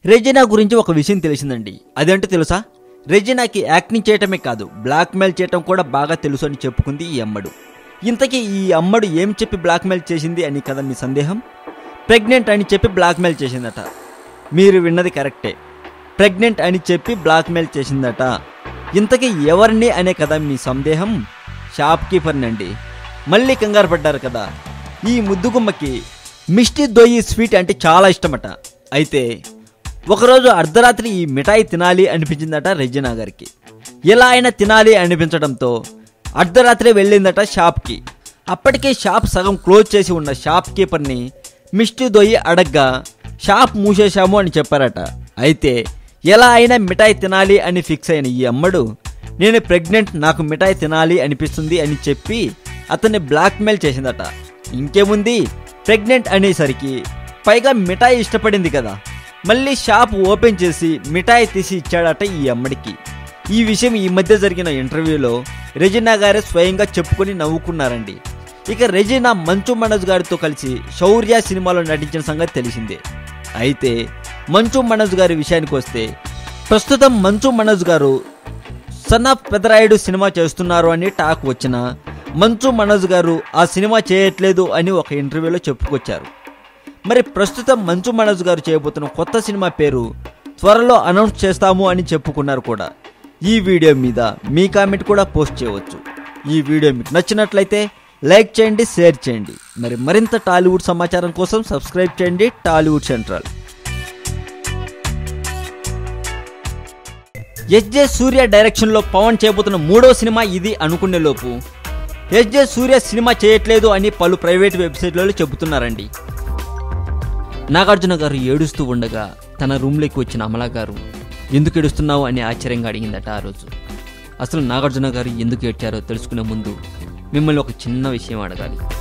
Regina గురించి ఒక విషయం తెలిసిందండి అదేంటో తెలుసా రెజినాకి యాక్టింగ్ చేయటమే కాదు బ్లాక్మెయిల్ చేయటం కూడా బాగా తెలుసు అని చెప్పుకుంది ఈ అమ్మడు ఇంతకీ ఈ అమ్మడు ఏం చెప్పి బ్లాక్మెయిల్ చేసింది అని కదా మీ సందేహం ప్రెగ్నెంట్ అని చెప్పి బ్లాక్మెయిల్ చేసిందట మీరు విన్నది కరెక్టే ప్రెగ్నెంట్ అని చెప్పి బ్లాక్మెయిల్ చేసిందట ఇంతకీ ఎవరిని అనే కదా మీ సందేహం షాప్ కీపర్ని అండి మళ్ళీ కంగారు పడ్డారు కదా ఈ ముద్దుగుమ్మకి మిష్టి దొయ్యి స్వీట్ అంటే చాలా ఇష్టమట అయితే ఒకరోజు అర్ధరాత్రి ఈ మిఠాయి తినాలి అనిపించిందట రెజినా గారికి ఎలా అయినా తినాలి అనిపించడంతో అర్ధరాత్రి వెళ్ళిందట షాప్కి అప్పటికే షాప్ సగం క్లోజ్ చేసి ఉన్న షాప్ కీపర్ని మిష్టి దొయ్యి అడగ్గా షాప్ మూసేశాము అని చెప్పారట అయితే ఎలా అయినా మిఠాయి తినాలి అని ఫిక్స్ అయిన ఈ అమ్మడు నేను ప్రెగ్నెంట్ నాకు మిఠాయి తినాలి అనిపిస్తుంది అని చెప్పి అతన్ని బ్లాక్మెయిల్ చేసిందట ఇంకేముంది ప్రెగ్నెంట్ అనేసరికి పైగా మిఠాయి ఇష్టపడింది కదా మళ్ళీ షాప్ ఓపెన్ చేసి మిఠాయి తీసి ఇచ్చాడట ఈ అమ్మడికి ఈ విషయం ఈ మధ్య జరిగిన ఇంటర్వ్యూలో రెజినా గారే స్వయంగా చెప్పుకొని నవ్వుకున్నారండి ఇక రెజినా మంచు మనోజ్ గారితో కలిసి శౌర్య సినిమాలో నటించిన సంగతి తెలిసిందే అయితే మంచు మనోజ్ గారి విషయానికి వస్తే ప్రస్తుతం మంచు మనోజ్ గారు సన్ ఆఫ్ పెదరాయుడు సినిమా చేస్తున్నారు అని టాక్ వచ్చిన మంచు మనోజ్ గారు ఆ సినిమా చేయట్లేదు అని ఒక ఇంటర్వ్యూలో చెప్పుకొచ్చారు మరి ప్రస్తుతం మంచు మనోజ్ గారు చేయబోతున్న కొత్త సినిమా పేరు త్వరలో అనౌన్స్ చేస్తాము అని చెప్పుకున్నారు కూడా ఈ వీడియో మీద మీ కామెంట్ కూడా పోస్ట్ చేయవచ్చు ఈ వీడియో మీకు నచ్చినట్లయితే లైక్ చేయండి షేర్ చేయండి మరి మరింత టాలీవుడ్ సమాచారం కోసం సబ్స్క్రైబ్ చేయండి టాలీవుడ్ సెంట్రల్ ఎస్జే సూర్య డైరెక్షన్లో పవన్ చేయబోతున్న మూడో సినిమా ఇది అనుకునే లోపు ఎస్జే సూర్య సినిమా చేయట్లేదు అని పలు ప్రైవేట్ వెబ్సైట్లలో చెబుతున్నారండి నాగార్జున గారు ఏడుస్తూ ఉండగా తన రూమ్లోకి వచ్చిన అమలా గారు ఎందుకు ఏడుస్తున్నావు అని ఆశ్చర్యంగా అడిగిందట ఆ రోజు అసలు నాగార్జున గారు ఎందుకు ఏడ్చారో తెలుసుకునే ముందు మిమ్మల్ని ఒక చిన్న విషయం అడగాలి